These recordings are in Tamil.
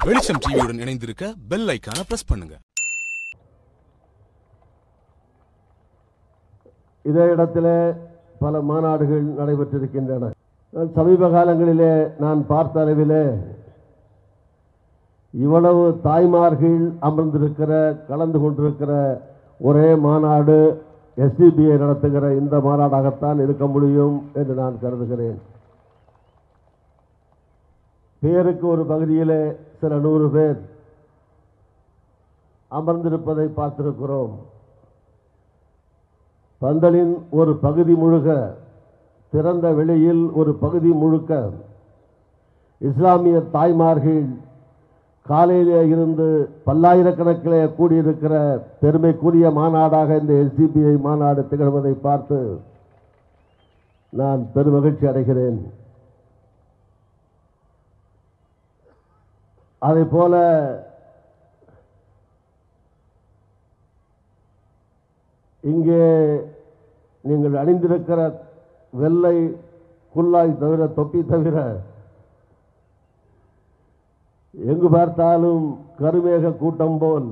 வெளிச்சம் டிவியுடன் இணைந்திருக்க பெல் ஐக்கான பிரஸ் பண்ணுங்க இதே இடத்திலே பல மாநாடுகள் நடைபெற்றிருக்கின்றன நான் சமீப காலங்களிலே நான் பார்த்த அளவிலே இவ்வளவு தாய்மார்கள் அமர்ந்திருக்கிற கலந்து கொண்டிருக்கிற ஒரே மாநாடு எஸ்டிபிஐ நடத்துகிற இந்த மாநாடாகத்தான் இருக்க முடியும் என்று நான் கருதுகிறேன் பேருக்கு ஒரு பகுதியிலே சில நூறு பேர் அமர்ந்திருப்பதை பார்த்திருக்கிறோம் பந்தலின் ஒரு பகுதி முழுக்க திறந்த வெளியில் ஒரு பகுதி முழுக்க இஸ்லாமிய தாய்மார்கள் காலையிலே இருந்து பல்லாயிரக்கணக்கிலே கூடியிருக்கிற பெருமைக்குரிய மாநாடாக இந்த எஸ்டிபிஐ மாநாடு திகழ்வதை பார்த்து நான் பெருமகிழ்ச்சி அடைகிறேன் அதை போல இங்கே நீங்கள் அணிந்திருக்கிற வெள்ளை குல்லாய் தவிர தொப்பி தவிர எங்கு பார்த்தாலும் கருமேக கூட்டம் போல்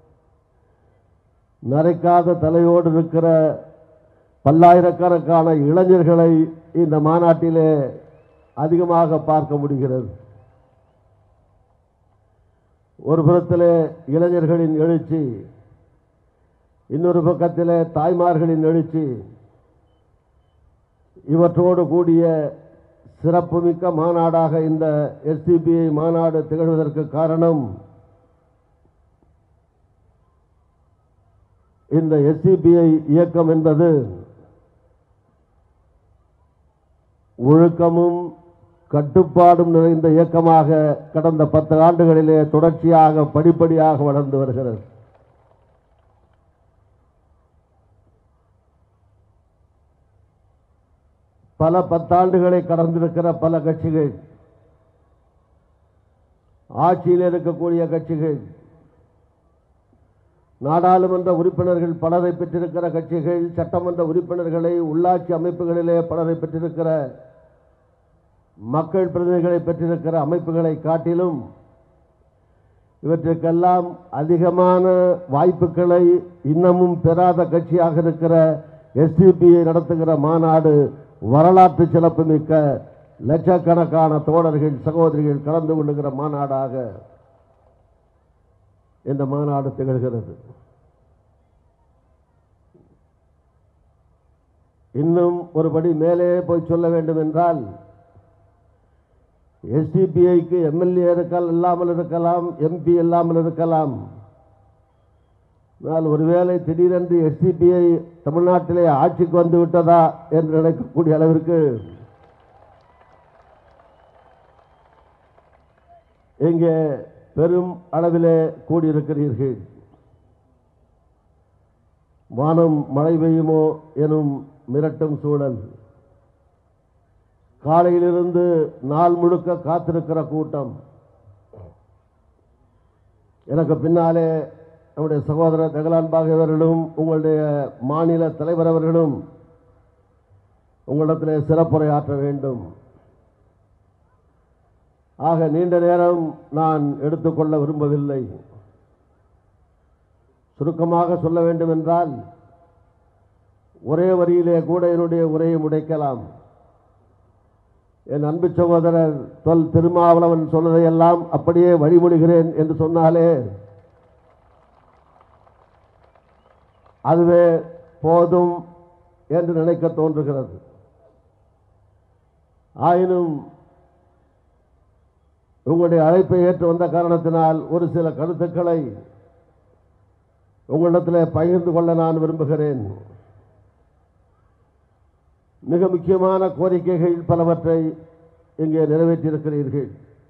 நரைக்காத தலையோடு இருக்கிற பல்லாயிரக்கணக்கான இளைஞர்களை இந்த மாநாட்டிலே அதிகமாக பார்க்க முடிகிறது ஒரு புறத்திலே இளைஞர்களின் எழுச்சி இன்னொரு பக்கத்திலே தாய்மார்களின் எழுச்சி இவற்றோடு கூடிய சிறப்புமிக்க மாநாடாக இந்த எஸ்டிபிஐ மாநாடு திகழ்வதற்கு காரணம் இந்த எஸ்டிபிஐ இயக்கம் என்பது ஒழுக்கமும் கட்டுப்பாடும் நிறைந்த இயக்கமாக கடந்த பத்து ஆண்டுகளிலே தொடர்ச்சியாக படிப்படியாக வளர்ந்து வருகிறது பல பத்தாண்டுகளை கடந்திருக்கிற பல கட்சிகள் ஆட்சியில் இருக்கக்கூடிய கட்சிகள் நாடாளுமன்ற உறுப்பினர்கள் பலரை பெற்றிருக்கிற கட்சிகள் சட்டமன்ற உறுப்பினர்களை உள்ளாட்சி அமைப்புகளிலே பலரை பெற்றிருக்கிற மக்கள் பிரதிநிதிகளை பெற்றிருக்கிற அமைப்புகளை காட்டிலும் இவற்றுக்கெல்லாம் அதிகமான வாய்ப்புகளை இன்னமும் பெறாத கட்சியாக இருக்கிற எஸ்டிபிஐ நடத்துகிற மாநாடு வரலாற்று சிறப்புமிக்க லட்சக்கணக்கான தோழர்கள் சகோதரிகள் கலந்து கொள்ளுகிற மாநாடாக இந்த மாநாடு திகழ்கிறது இன்னும் ஒருபடி மேலே போய் சொல்ல வேண்டும் என்றால் எஸ்டிபிஐக்கு எம்எல்ஏ இருக்கால் இல்லாமல் இருக்கலாம் எம்பி இல்லாமல் இருக்கலாம் ஆனால் ஒருவேளை திடீரென்று எஸ்டிபிஐ தமிழ்நாட்டிலே ஆட்சிக்கு வந்து விட்டதா என்று நினைக்கக்கூடிய அளவிற்கு இங்கே பெரும் அளவிலே கூடியிருக்கிறீர்கள் வானம் மழை பெய்யுமோ எனும் மிரட்டும் சூழல் காலையிலிருந்து நாள் முழுக்க காத்திருக்கிற கூட்டம் எனக்கு பின்னாலே நம்முடைய சகோதரர் ஜெகலான் பாகவர்களும் உங்களுடைய மாநில தலைவர் அவர்களும் உங்களிடத்திலே சிறப்புரையாற்ற வேண்டும் ஆக நீண்ட நேரம் நான் எடுத்துக்கொள்ள விரும்பவில்லை சுருக்கமாக சொல்ல வேண்டும் என்றால் ஒரே வரியிலே கூட என்னுடைய உரையை முடைக்கலாம் என் அன்பு சகோதரர் தொல் திருமாவளவன் சொன்னதையெல்லாம் அப்படியே வழிமொழிகிறேன் என்று சொன்னாலே அதுவே போதும் என்று நினைக்க தோன்றுகிறது ஆயினும் உங்களுடைய அழைப்பை ஏற்று வந்த காரணத்தினால் ஒரு சில கருத்துக்களை உங்களிடத்தில் பகிர்ந்து கொள்ள நான் விரும்புகிறேன் மிக முக்கியமான கோரிக்கைகள் பலவற்றை இங்கே நிறைவேற்றியிருக்கிறீர்கள்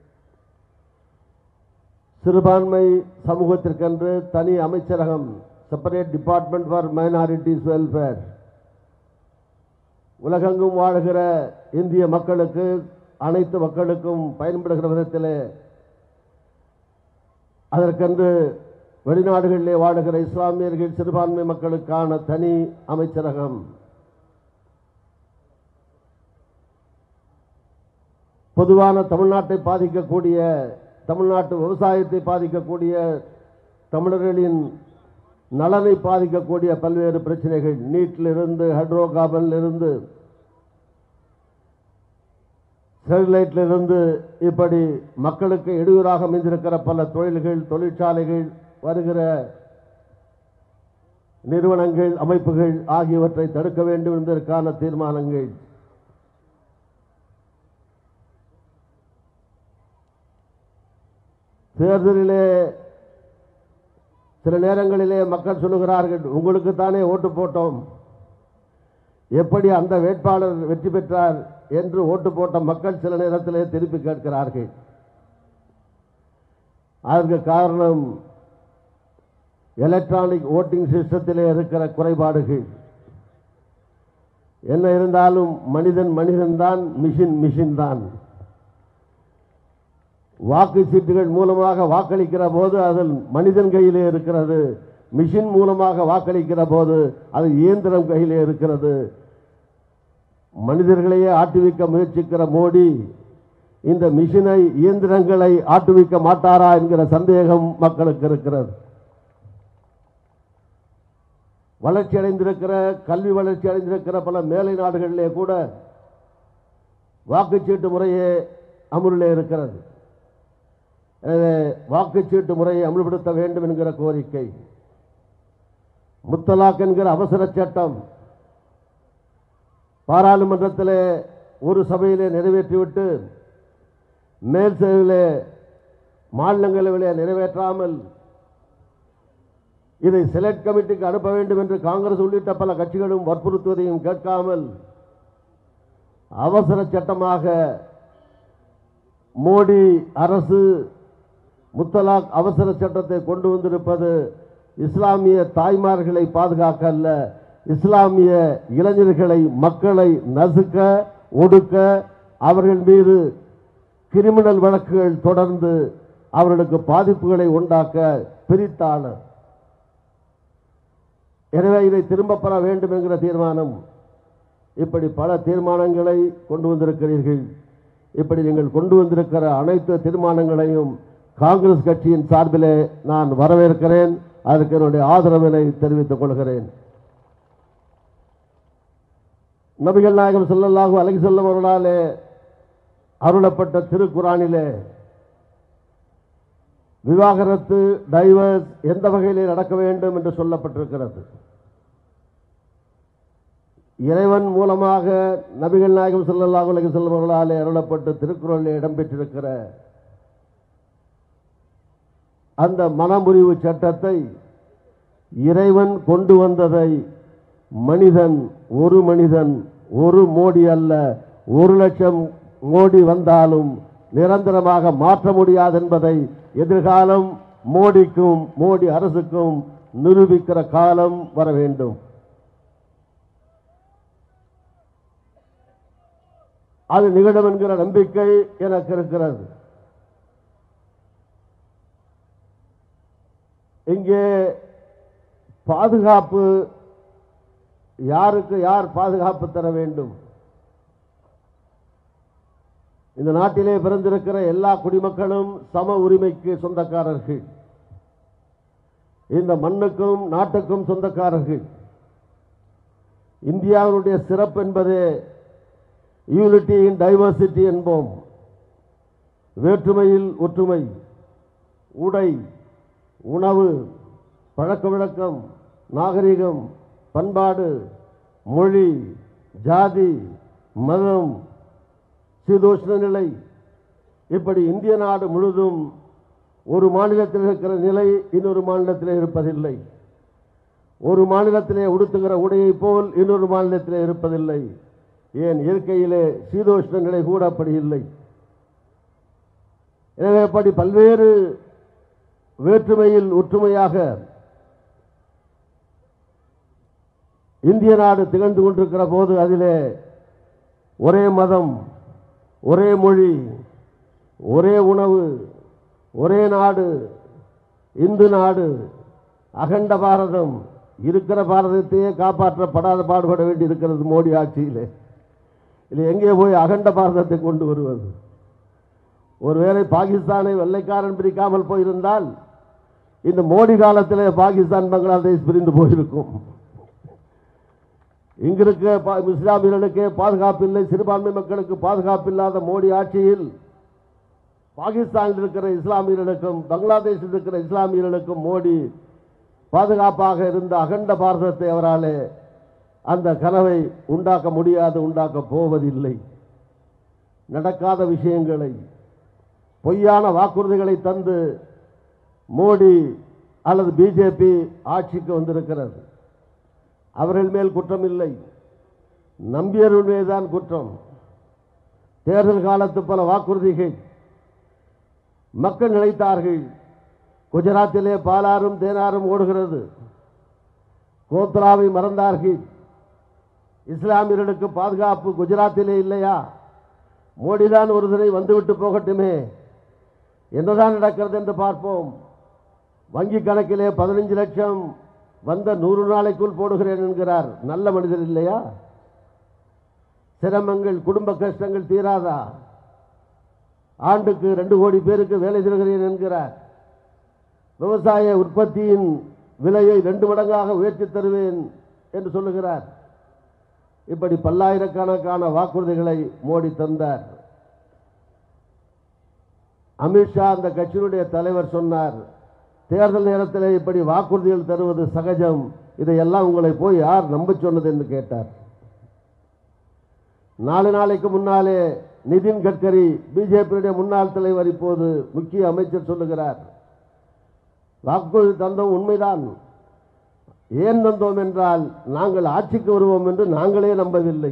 சிறுபான்மை சமூகத்திற்கென்று தனி அமைச்சரகம் separate department for minorities welfare உலகெங்கும் வாழ்கிற இந்திய மக்களுக்கு அனைத்து மக்களுக்கும் பயன்படுகிற விதத்திலே அதற்கென்று வெளிநாடுகளிலே வாழுகிற இஸ்லாமியர்கள் சிறுபான்மை மக்களுக்கான தனி அமைச்சரகம் பொதுவான தமிழ்நாட்டை பாதிக்கக்கூடிய தமிழ்நாட்டு விவசாயத்தை பாதிக்கக்கூடிய தமிழர்களின் நலனை பாதிக்கக்கூடிய பல்வேறு பிரச்சனைகள் நீட்டிலிருந்து ஹைட்ரோ கார்பனிலிருந்து ஸ்டெர்லைட்டிலிருந்து இப்படி மக்களுக்கு இடையூறாக அமைந்திருக்கிற பல தொழில்கள் தொழிற்சாலைகள் வருகிற நிறுவனங்கள் அமைப்புகள் ஆகியவற்றை தடுக்க வேண்டும் என்பதற்கான தீர்மானங்கள் தேர்தலிலே சில நேரங்களிலே மக்கள் சொல்லுகிறார்கள் உங்களுக்கு தானே ஓட்டு போட்டோம் எப்படி அந்த வேட்பாளர் வெற்றி பெற்றார் என்று ஓட்டு போட்ட மக்கள் சில நேரத்திலே திருப்பி கேட்கிறார்கள் அதற்கு காரணம் எலக்ட்ரானிக் ஓட்டிங் சிஸ்டத்திலே இருக்கிற குறைபாடுகள் என்ன இருந்தாலும் மனிதன் மனிதன் தான் மிஷின் மிஷின் தான் வாக்கு சீட்டுகள் மூலமாக வாக்களிக்கிற போது அதில் மனிதன் கையிலே இருக்கிறது மிஷின் மூலமாக வாக்களிக்கிற போது அது இயந்திரம் கையிலே இருக்கிறது மனிதர்களையே ஆட்டுவிக்க முயற்சிக்கிற மோடி இந்த மிஷினை இயந்திரங்களை ஆட்டுவிக்க மாட்டாரா என்கிற சந்தேகம் மக்களுக்கு இருக்கிறது வளர்ச்சி அடைந்திருக்கிற கல்வி வளர்ச்சி அடைந்திருக்கிற பல மேலை நாடுகளிலே கூட வாக்குச்சீட்டு முறையே அமுலிலே இருக்கிறது எனவே வாக்குச்சீட்டு முறையை அமல்படுத்த வேண்டும் என்கிற கோரிக்கை முத்தலாக் என்கிற அவசர சட்டம் பாராளுமன்றத்திலே ஒரு சபையிலே நிறைவேற்றிவிட்டு மேல் சபையிலே மாநிலங்களவையிலே நிறைவேற்றாமல் இதை செலக்ட் கமிட்டிக்கு அனுப்ப வேண்டும் என்று காங்கிரஸ் உள்ளிட்ட பல கட்சிகளும் வற்புறுத்துவதையும் கேட்காமல் அவசர சட்டமாக மோடி அரசு முத்தலாக் அவசர சட்டத்தை கொண்டு வந்திருப்பது இஸ்லாமிய தாய்மார்களை பாதுகாக்க அல்ல இஸ்லாமிய இளைஞர்களை மக்களை நசுக்க ஒடுக்க அவர்கள் மீது கிரிமினல் வழக்குகள் தொடர்ந்து அவர்களுக்கு பாதிப்புகளை உண்டாக்க பிரித்தாளர் எனவே இதை திரும்ப பெற வேண்டும் என்கிற தீர்மானம் இப்படி பல தீர்மானங்களை கொண்டு வந்திருக்கிறீர்கள் இப்படி நீங்கள் கொண்டு வந்திருக்கிற அனைத்து தீர்மானங்களையும் காங்கிரஸ் கட்சியின் சார்பிலே நான் வரவேற்கிறேன் அதற்கு என்னுடைய ஆதரவினை தெரிவித்துக் கொள்கிறேன் நபிகள் நாயகம் ஸல்லல்லாஹு அலைஹி செல்லும் அவர்களாலே அருளப்பட்ட திருக்குறானிலே விவாகரத்து டைவர்ஸ் எந்த வகையிலே நடக்க வேண்டும் என்று சொல்லப்பட்டிருக்கிறது இறைவன் மூலமாக நபிகள் நாயகம் ஸல்லல்லாஹு அலைஹி வஸல்லம் அவர்களாலே அருளப்பட்ட திருக்குறளில் இடம்பெற்றிருக்கிற அந்த மனமுறிவு சட்டத்தை இறைவன் கொண்டு வந்ததை மனிதன் ஒரு மனிதன் ஒரு மோடி அல்ல ஒரு லட்சம் மோடி வந்தாலும் நிரந்தரமாக மாற்ற முடியாது என்பதை எதிர்காலம் மோடிக்கும் மோடி அரசுக்கும் நிரூபிக்கிற காலம் வர வேண்டும் அது நிகழும் என்கிற நம்பிக்கை எனக்கு இருக்கிறது இங்கே பாதுகாப்பு யாருக்கு யார் பாதுகாப்பு தர வேண்டும் இந்த நாட்டிலே பிறந்திருக்கிற எல்லா குடிமக்களும் சம உரிமைக்கு சொந்தக்காரர்கள் இந்த மண்ணுக்கும் நாட்டுக்கும் சொந்தக்காரர்கள் இந்தியாவினுடைய சிறப்பு என்பதே யூனிட்டி இன் டைவர்சிட்டி என்போம் வேற்றுமையில் ஒற்றுமை உடை உணவு பழக்க வழக்கம் நாகரிகம் பண்பாடு மொழி ஜாதி மதம் சீதோஷ்ண நிலை இப்படி இந்திய நாடு முழுதும் ஒரு மாநிலத்தில் இருக்கிற நிலை இன்னொரு மாநிலத்தில் இருப்பதில்லை ஒரு மாநிலத்திலே உடுத்துகிற உடையைப் போல் இன்னொரு மாநிலத்திலே இருப்பதில்லை ஏன் இயற்கையிலே சீதோஷ்ண நிலை கூட அப்படி இல்லை எனவே அப்படி பல்வேறு வேற்றுமையில் ஒற்றுமையாக இந்திய நாடு திகழ்ந்து கொண்டிருக்கிற போது அதிலே ஒரே மதம் ஒரே மொழி ஒரே உணவு ஒரே நாடு இந்து நாடு அகண்ட பாரதம் இருக்கிற பாரதத்தையே காப்பாற்றப்படாத பாடுபட வேண்டி இருக்கிறது மோடி ஆட்சியிலே இது எங்கே போய் அகண்ட பாரதத்தை கொண்டு வருவது ஒருவேளை பாகிஸ்தானை வெள்ளைக்காரன் பிரிக்காமல் போயிருந்தால் இந்த மோடி காலத்திலே பாகிஸ்தான் பங்களாதேஷ் பிரிந்து போயிருக்கும் இங்கிருக்க பா- இஸ்லாமியர்களுக்கு பாதுகாப்பு இல்லை சிறுபான்மை மக்களுக்கு பாதுகாப்பு இல்லாத மோடி ஆட்சியில் பாகிஸ்தானில் இருக்கிற இஸ்லாமியர்களுக்கும் பங்களாதேஷில் இருக்கிற இஸ்லாமியர்களுக்கும் மோடி பாதுகாப்பாக இருந்த அகண்ட பாரதத்தை அவராலே அந்த கனவை உண்டாக்க முடியாது உண்டாக்க போவதில்லை நடக்காத விஷயங்களை பொய்யான வாக்குறுதிகளை தந்து மோடி அல்லது பிஜேபி ஆட்சிக்கு வந்திருக்கிறது அவர்கள் மேல் குற்றம் இல்லை நம்பியர்கள் மீதுதான் குற்றம் தேர்தல் காலத்து பல வாக்குறுதிகள் மக்கள் நினைத்தார்கள் குஜராத்திலே பாலாறும் தேனாரும் ஓடுகிறது கோத்ராவை மறந்தார்கள் இஸ்லாமியர்களுக்கு பாதுகாப்பு குஜராத்திலே இல்லையா மோடிதான் ஒரு தினை வந்துவிட்டு போகட்டுமே என்னதான் நடக்கிறது என்று பார்ப்போம் வங்கி கணக்கிலே பதினஞ்சு லட்சம் வந்த நூறு நாளைக்குள் போடுகிறேன் என்கிறார் நல்ல மனிதர் இல்லையா சிரமங்கள் குடும்ப கஷ்டங்கள் தீராதா ஆண்டுக்கு ரெண்டு கோடி பேருக்கு வேலை தருகிறேன் என்கிறார் விவசாய உற்பத்தியின் விலையை ரெண்டு மடங்காக உயர்த்தி தருவேன் என்று சொல்லுகிறார் இப்படி பல்லாயிரக்கணக்கான வாக்குறுதிகளை மோடி தந்தார் அமித்ஷா அந்த கட்சியினுடைய தலைவர் சொன்னார் தேர்தல் நேரத்தில் இப்படி வாக்குறுதிகள் தருவது சகஜம் இதையெல்லாம் உங்களை போய் யார் நம்ப சொன்னது என்று கேட்டார் நாலு நாளைக்கு முன்னாலே நிதின் கட்கரி பிஜேபியுடைய முன்னாள் தலைவர் இப்போது முக்கிய அமைச்சர் சொல்லுகிறார் வாக்குறுதி தந்தோம் உண்மைதான் ஏன் தந்தோம் என்றால் நாங்கள் ஆட்சிக்கு வருவோம் என்று நாங்களே நம்பவில்லை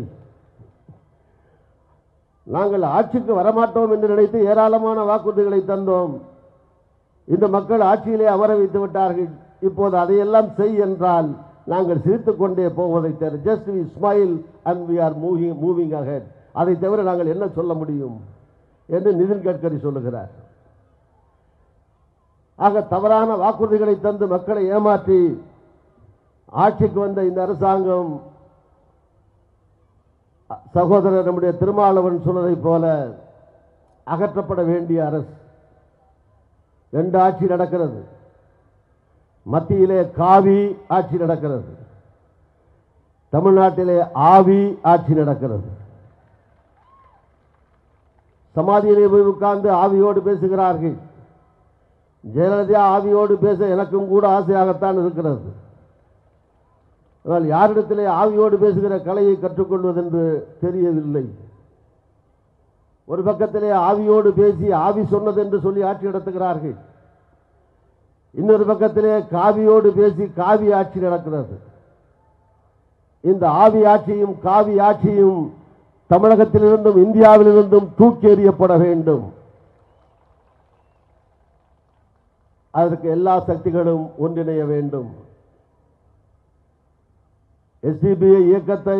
நாங்கள் ஆட்சிக்கு வரமாட்டோம் என்று நினைத்து ஏராளமான வாக்குறுதிகளை தந்தோம் இந்த மக்கள் ஆட்சியிலே அமர வைத்து விட்டார்கள் இப்போது அதையெல்லாம் செய் என்றால் நாங்கள் சிரித்துக் கொண்டே போவதை தவிர just we smile and we are moving moving ahead அதை தவிர நாங்கள் என்ன சொல்ல முடியும் என்று நிதின் கட்கரி சொல்லுகிறார் ஆக தவறான வாக்குறுதிகளை தந்து மக்களை ஏமாற்றி ஆட்சிக்கு வந்த இந்த அரசாங்கம் சகோதரர் நம்முடைய திருமாவளவன் சொன்னதைப் போல அகற்றப்பட வேண்டிய அரசு ரெண்டு ஆட்சி நடக்கிறது மத்தியிலே காவி ஆட்சி நடக்கிறது தமிழ்நாட்டிலே ஆவி ஆட்சி நடக்கிறது சமாதியிலே போய் உட்கார்ந்து ஆவியோடு பேசுகிறார்கள் ஜெயலலிதா ஆவியோடு பேச எனக்கும் கூட ஆசையாகத்தான் இருக்கிறது ஆனால் யாரிடத்திலே ஆவியோடு பேசுகிற கலையை கற்றுக்கொள்வதென்று தெரியவில்லை ஒரு பக்கத்திலே ஆவியோடு பேசி ஆவி சொன்னது என்று சொல்லி ஆட்சி நடத்துகிறார்கள் இன்னொரு பக்கத்திலே காவியோடு பேசி காவி ஆட்சி நடக்கிறது இந்த ஆவி ஆட்சியும் காவி ஆட்சியும் தமிழகத்திலிருந்தும் இந்தியாவிலிருந்தும் தூக்கி எறியப்பட வேண்டும் அதற்கு எல்லா சக்திகளும் ஒன்றிணைய வேண்டும் எஸ்டிபிஐ இயக்கத்தை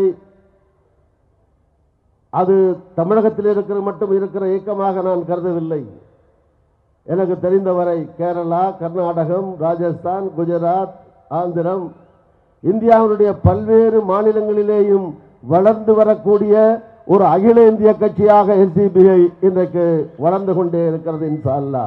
அது தமிழகத்தில் இருக்கிற மட்டும் இருக்கிற இயக்கமாக நான் கருதவில்லை எனக்கு தெரிந்தவரை கேரளா கர்நாடகம் ராஜஸ்தான் குஜராத் ஆந்திரம் இந்தியாவினுடைய பல்வேறு மாநிலங்களிலேயும் வளர்ந்து வரக்கூடிய ஒரு அகில இந்திய கட்சியாக எஸ்டிபிஐ இன்றைக்கு வளர்ந்து கொண்டே இருக்கிறது இன்ஷா அல்லாஹ்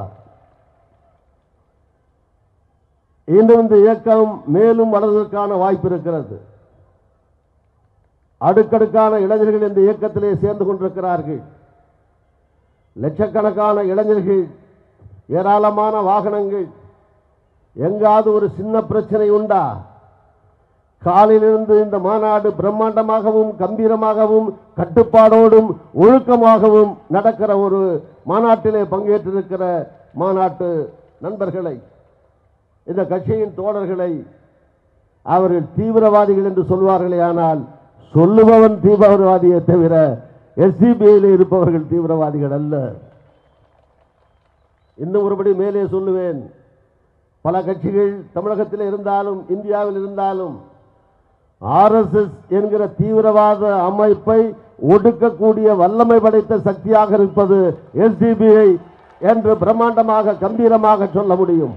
இன்னும் இந்த இயக்கம் மேலும் வளர்வதற்கான வாய்ப்பு இருக்கிறது அடுக்கடுக்கான இளைஞர்கள் இந்த இயக்கத்திலே சேர்ந்து கொண்டிருக்கிறார்கள் லட்சக்கணக்கான இளைஞர்கள் ஏராளமான வாகனங்கள் எங்காவது ஒரு சின்ன பிரச்சனை உண்டா காலையிலிருந்து இந்த மாநாடு பிரம்மாண்டமாகவும் கம்பீரமாகவும் கட்டுப்பாடோடும் ஒழுக்கமாகவும் நடக்கிற ஒரு மாநாட்டிலே பங்கேற்றிருக்கிற மாநாட்டு நண்பர்களை இந்த கட்சியின் தோழர்களை அவர்கள் தீவிரவாதிகள் என்று சொல்வார்களே ஆனால் சொல்லுபவன் தீவிரவாதியை தவிர எஸ்டிபிஐயில் இருப்பவர்கள் தீவிரவாதிகள் அல்ல இன்னும் ஒருபடி மேலே சொல்லுவேன் பல கட்சிகள் தமிழகத்தில் இருந்தாலும் இந்தியாவில் இருந்தாலும் ஆர்எஸ்எஸ் என்கிற தீவிரவாத அமைப்பை ஒடுக்கக்கூடிய வல்லமை படைத்த சக்தியாக இருப்பது எஸ்டிபிஐ என்று பிரம்மாண்டமாக கம்பீரமாக சொல்ல முடியும்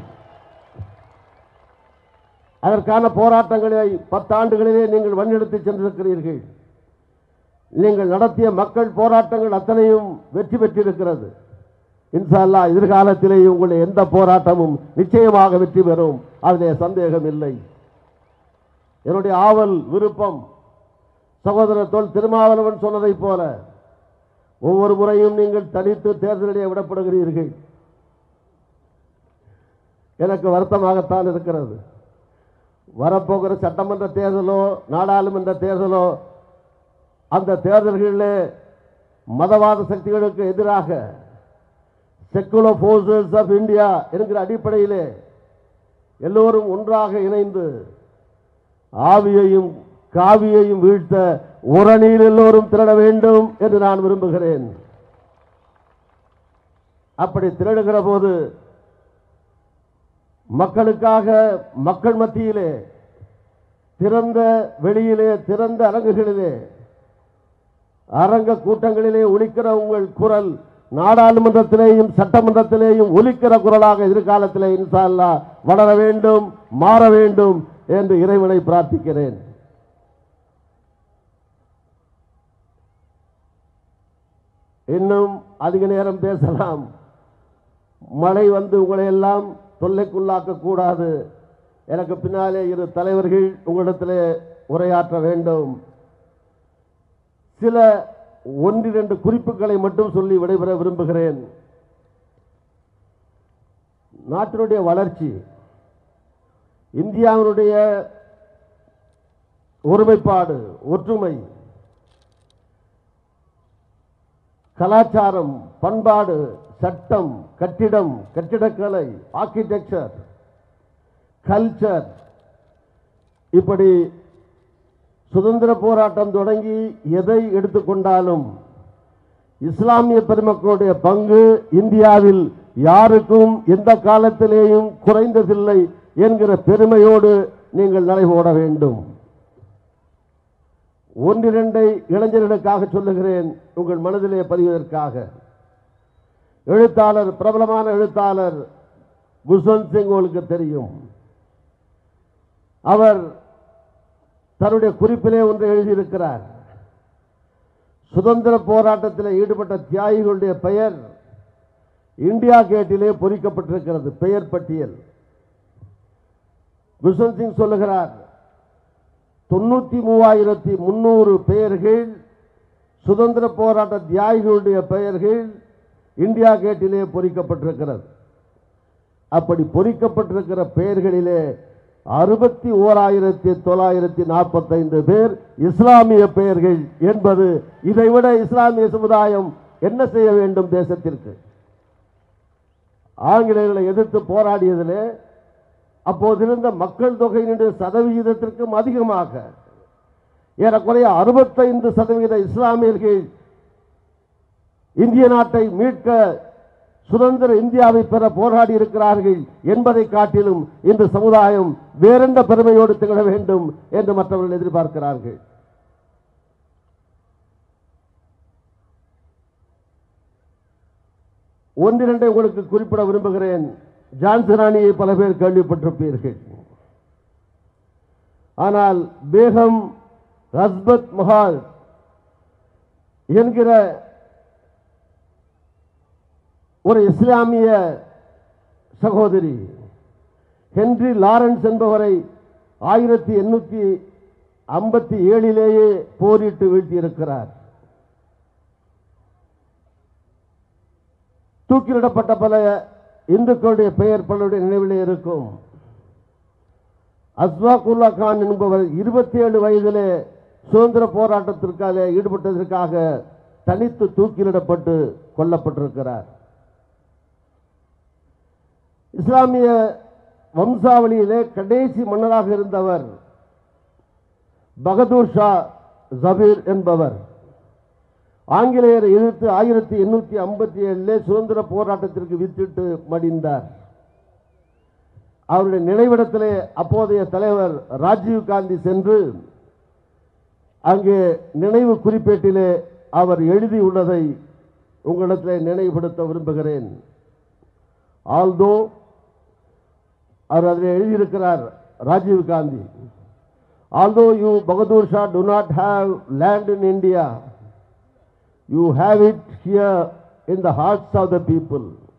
அதற்கான போராட்டங்களை பத்தாண்டுகளிலே நீங்கள் வன்னெடுத்து சென்றிருக்கிறீர்கள் நீங்கள் நடத்திய மக்கள் போராட்டங்கள் அத்தனையும் வெற்றி பெற்றிருக்கிறது இன்ஷா அல்லாஹ் எதிர்காலத்திலே உங்களுடைய எந்த போராட்டமும் நிச்சயமாக வெற்றி பெறும் அதிலே சந்தேகம் இல்லை என்னுடைய ஆவல் விருப்பம் சகோதரர் தொல் திருமாவளவன் சொன்னதைப் போல ஒவ்வொரு முறையும் நீங்கள் தனித்து தேர்தலிலே விடப்படுகிறீர்கள் எனக்கு வருத்தமாகத்தான் இருக்கிறது வரப்போகிற சட்டமன்ற தேர்தலோ நாடாளுமன்ற தேர்தலோ அந்த தேர்தல்களிலே மதவாத சக்திகளுக்கு எதிராக செக்குலர் ஃபோர்ஸஸ் ஆஃப் இந்தியா என்கிற அடிப்படையிலே எல்லோரும் ஒன்றாக இணைந்து ஆவியையும் காவியையும் வீழ்த்த உரணியில் எல்லோரும் திரட வேண்டும் என்று நான் விரும்புகிறேன் அப்படி திரடுகிற போது மக்களுக்காக மக்கள் மத்தியிலே திறந்த வெளியிலே திறந்த அரங்குகளிலே அரங்க கூட்டங்களிலே ஒலிக்கிற உங்கள் குரல் நாடாளுமன்றத்திலேயும் சட்டமன்றத்திலேயும் ஒலிக்கிற குரலாக எதிர்காலத்திலே இன்ஷா அல்லாஹ் வளர வேண்டும் மாற வேண்டும் என்று இறைவனை பிரார்த்திக்கிறேன் இன்னும் அதிக நேரம் பேசலாம் மழை வந்து உங்களை எல்லாம் தொல்லைக்குள்ளாக்க கூடாது எனக்கு பின்னாலே இரு தலைவர்கள் உங்களிடத்திலே உரையாற்ற வேண்டும் சில ஒன்றிரண்டு குறிப்புகளை மட்டும் சொல்லி விடைபெற விரும்புகிறேன் நாட்டினுடைய வளர்ச்சி இந்தியாவினுடைய ஒருமைப்பாடு ஒற்றுமை கலாச்சாரம் பண்பாடு சட்டம் கட்டிடம் கட்டிடக்கலை ஆர்கிடெக்சர் கல்ச்சர் இப்படி சுதந்திர போராட்டம் தொடங்கி எதை எடுத்துக்கொண்டாலும் இஸ்லாமிய பெருமக்களுடைய பங்கு இந்தியாவில் யாருக்கும் எந்த காலத்திலேயும் குறைந்ததில்லை என்கிற பெருமையோடு நீங்கள் நடைபோட வேண்டும் ஒன்றிரண்டை இளைஞர்களுக்காக சொல்லுகிறேன் உங்கள் மனதிலே பதிவதற்காக எழுத்தாளர் பிரபலமான எழுத்தாளர் குஷ்வந்த் சிங் உங்களுக்கு தெரியும் அவர் தன்னுடைய குறிப்பிலே ஒன்றை எழுதியிருக்கிறார் சுதந்திர போராட்டத்தில் ஈடுபட்ட தியாகிகளுடைய பெயர் இந்தியா கேட்டிலே பொறிக்கப்பட்டிருக்கிறது பெயர் பட்டியல் குஷ்வந்த் சிங் சொல்லுகிறார் தொண்ணூத்தி மூவாயிரத்தி முன்னூறு பெயர்கள் சுதந்திர போராட்ட தியாகிகளுடைய பெயர்கள் இந்தியா கேட்டிலே பொறிக்கப்பட்டிருக்கிறது அப்படி பொறிக்கப்பட்டிருக்கிற பெயர்களிலே அறுபத்தி ஓராயிரத்தி தொள்ளாயிரத்தி நாற்பத்தைந்து பேர் இஸ்லாமிய பெயர்கள் என்பது இதைவிட இஸ்லாமிய சமுதாயம் என்ன செய்ய வேண்டும் தேசத்திற்கு ஆங்கிலேயர்களை எதிர்த்து போராடியதிலே அப்போதிருந்த மக்கள் தொகையினுடைய சதவிகிதத்திற்கும் அதிகமாக ஏறக்குறைய அறுபத்தைந்து சதவீத இஸ்லாமியர்கள் இந்திய நாட்டை மீட்க சுதந்திர இந்தியாவை பெற போராடி இருக்கிறார்கள் என்பதை காட்டிலும் இந்த சமுதாயம் வேறெந்த பெருமையோடு திகழ வேண்டும் என்று மற்றவர்கள் எதிர்பார்க்கிறார்கள் ஒன்றிரண்டை உங்களுக்கு குறிப்பிட விரும்புகிறேன் ஜான்சராணியை பல பேர் கேள்விப்பட்டிருப்பீர்கள் ஆனால் பேகம் ஹஸ்பத் மஹால் என்கிற ஒரு இஸ்லாமிய சகோதரி ஹென்றி லாரன்ஸ் என்பவரை ஆயிரத்தி எண்ணூற்றி ஐம்பத்தி ஏழிலேயே போரிட்டு வீழ்த்தியிருக்கிறார் தூக்கிலிடப்பட்ட பல இந்துக்களுடைய பெயர் பலருடைய நினைவிலே இருக்கும் அஸ்வாக்குல்லா கான் என்பவர் இருபத்தி ஏழு வயதிலே சுதந்திர போராட்டத்திற்காக ஈடுபட்டதற்காக தனித்து தூக்கிலிடப்பட்டு கொல்லப்பட்டிருக்கிறார் இஸ்லாமிய வம்சாவளியிலே கடைசி மன்னராக இருந்தவர் பகதூர் ஷா ஜபீர் என்பவர் ஆங்கிலேயரை எதிர்த்து ஆயிரத்தி எண்ணூத்தி ஐம்பத்தி ஏழிலே சுதந்திர போராட்டத்திற்கு வித்திட்டு மடிந்தார் அவருடைய நினைவிடத்திலே அப்போதைய தலைவர் ராஜீவ் காந்தி சென்று அங்கே நினைவு குறிப்பேட்டிலே அவர் எழுதியுள்ளதை உங்களிடத்திலே நினைவுபடுத்த விரும்புகிறேன் ஆல்தோ அவர் அதில் எழுதியிருக்கிறார் Rajiv Gandhi although you Bahadur Shah to not have land in India you have it here in the hearts of the people.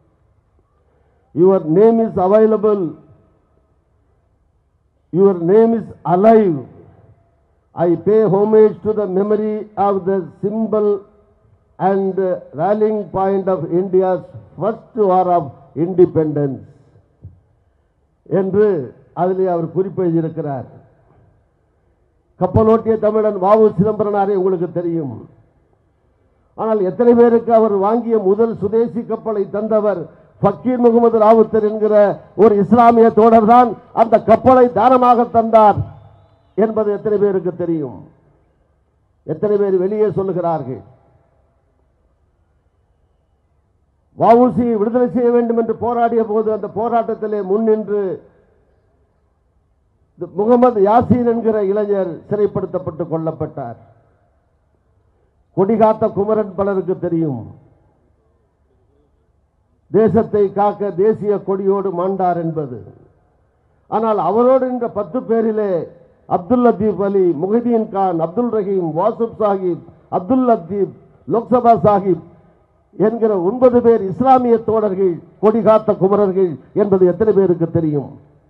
Your name is available. Your name is alive. I pay homage to the memory of the symbol and uh, rallying point of India's first war of independence. என்று அதிலே அவர் குறிப்பு எழுதியிருக்கிறார் கப்பலோட்டிய தமிழன் வாவு சிதம்பரனாரே உங்களுக்கு தெரியும் ஆனால் எத்தனை பேருக்கு அவர் வாங்கிய முதல் சுதேசி கப்பலை தந்தவர் ஃபக்கீர் முகமது ராவுத்தர் என்கிற ஒரு இஸ்லாமிய தோழர் தான் அந்த கப்பலை தானமாக தந்தார் என்பது எத்தனை பேருக்கு தெரியும் எத்தனை பேர் வெளியே சொல்லுகிறார்கள் வவுசியை விடுதலை செய்ய வேண்டும் என்று போராடிய போது அந்த போராட்டத்திலே முன்னின்று இந்த முகமது யாசீன் என்கிற இளைஞர் சிறைப்படுத்தப்பட்டு கொல்லப்பட்டார் கொடிகாத்த குமரன் பலருக்கு தெரியும் தேசத்தை காக்க தேசிய கொடியோடு மாண்டார் என்பது ஆனால் அவரோடு இந்த பத்து பேரிலே அப்துல் லத்தீப் அலி முஹிதீன் கான் அப்துல் ரஹீம் வாசுப் சாஹிப் அப்துல் லத்தீப் லோக்சபா சாஹிப் என்கிற ஒன்பது பேர் இஸ்லாமிய தோழர்கள் கொடிகாத்த குமரர்கள் என்பது எத்தனை பேருக்கு தெரியும்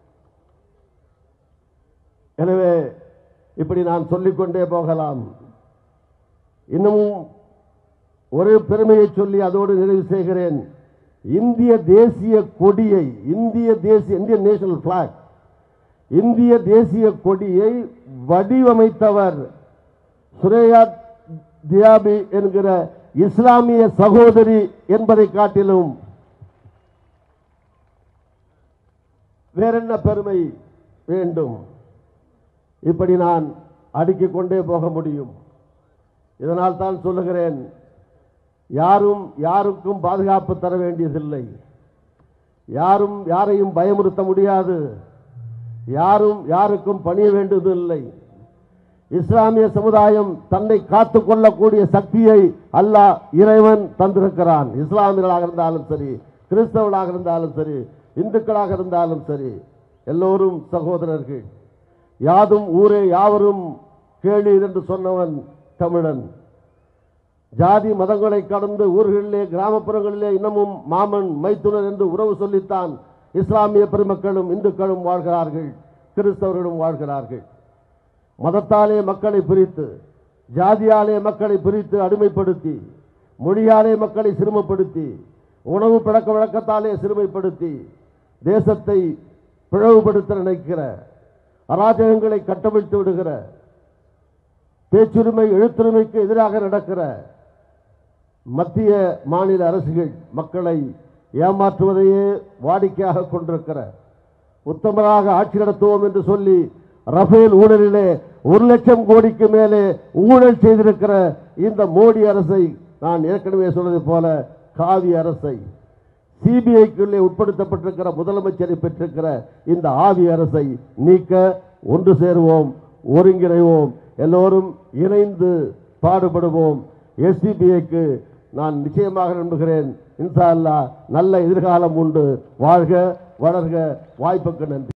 எனவே இப்படி நான் சொல்லிக்கொண்டே போகலாம் இன்னமும் ஒரு பெருமையை சொல்லி அதோடு நிறைவு செய்கிறேன் இந்திய தேசிய கொடியை இந்திய தேசிய இந்தியன் நேஷனல் பிளாக் இந்திய தேசிய கொடியை வடிவமைத்தவர் சுரேயா தியாபி என்கிற இஸ்லாமிய சகோதரி என்பதை காட்டிலும் வேறென்ன பெருமை வேண்டும் இப்படி நான் அடுக்கிக் கொண்டே போக முடியும் இதனால் தான் சொல்லுகிறேன் யாரும் யாருக்கும் பாதுகாப்பு தர வேண்டியதில்லை யாரும் யாரையும் பயமுறுத்த முடியாது யாரும் யாருக்கும் பணிய வேண்டியதில்லை இஸ்லாமிய சமுதாயம் தன்னை காத்துக் கொள்ளக்கூடிய சக்தியை அல்லாஹ் இறைவன் தந்திருக்கிறான் இஸ்லாமியர்களாக இருந்தாலும் சரி கிறிஸ்தவர்களாக இருந்தாலும் சரி இந்துக்களாக இருந்தாலும் சரி எல்லோரும் சகோதரர்கள் யாதும் ஊரே யாவரும் கேளீர் என்று சொன்னவன் தமிழன் ஜாதி மதங்களை கடந்து ஊர்களிலே கிராமப்புறங்களிலே இன்னமும் மாமன் மைத்துனர் என்று உறவு சொல்லித்தான் இஸ்லாமிய பெருமக்களும் இந்துக்களும் வாழ்கிறார்கள் கிறிஸ்தவர்களும் வாழ்கிறார்கள் மதத்தாலே மக்களை பிரித்து ஜாதியாலே மக்களை பிரித்து அடிமைப்படுத்தி மொழியாலே மக்களை சிறுமப்படுத்தி உணவு பழக்க வழக்கத்தாலே சிறுமைப்படுத்தி தேசத்தை பிளவுபடுத்த நினைக்கிற அராஜகங்களை கட்டமைத்து விடுகிற பேச்சுரிமை எழுத்துரிமைக்கு எதிராக நடக்கிற மத்திய மாநில அரசுகள் மக்களை ஏமாற்றுவதையே வாடிக்கையாக கொண்டிருக்கிற உத்தமராக ஆட்சி நடத்துவோம் என்று சொல்லி ரஃபேல் ஊழலிலே ஒரு லட்சம் கோடிக்கு மேலே ஊழல் செய்திருக்கிற இந்த மோடி அரசை நான் ஏற்கனவே சொன்னது போல காவி அரசை சிபிஐக்குள்ளே உட்படுத்தப்பட்டிருக்கிற முதலமைச்சரை பெற்றிருக்கிற இந்த ஆவி அரசை நீக்க ஒன்று சேருவோம் ஒருங்கிணைவோம் எல்லோரும் இணைந்து பாடுபடுவோம் எஸ்டிபிஐக்கு நான் நிச்சயமாக நம்புகிறேன் இன்ஷா அல்லாஹ் நல்ல எதிர்காலம் உண்டு வாழ்க வளர்க வாய்ப்புக்கு நன்றி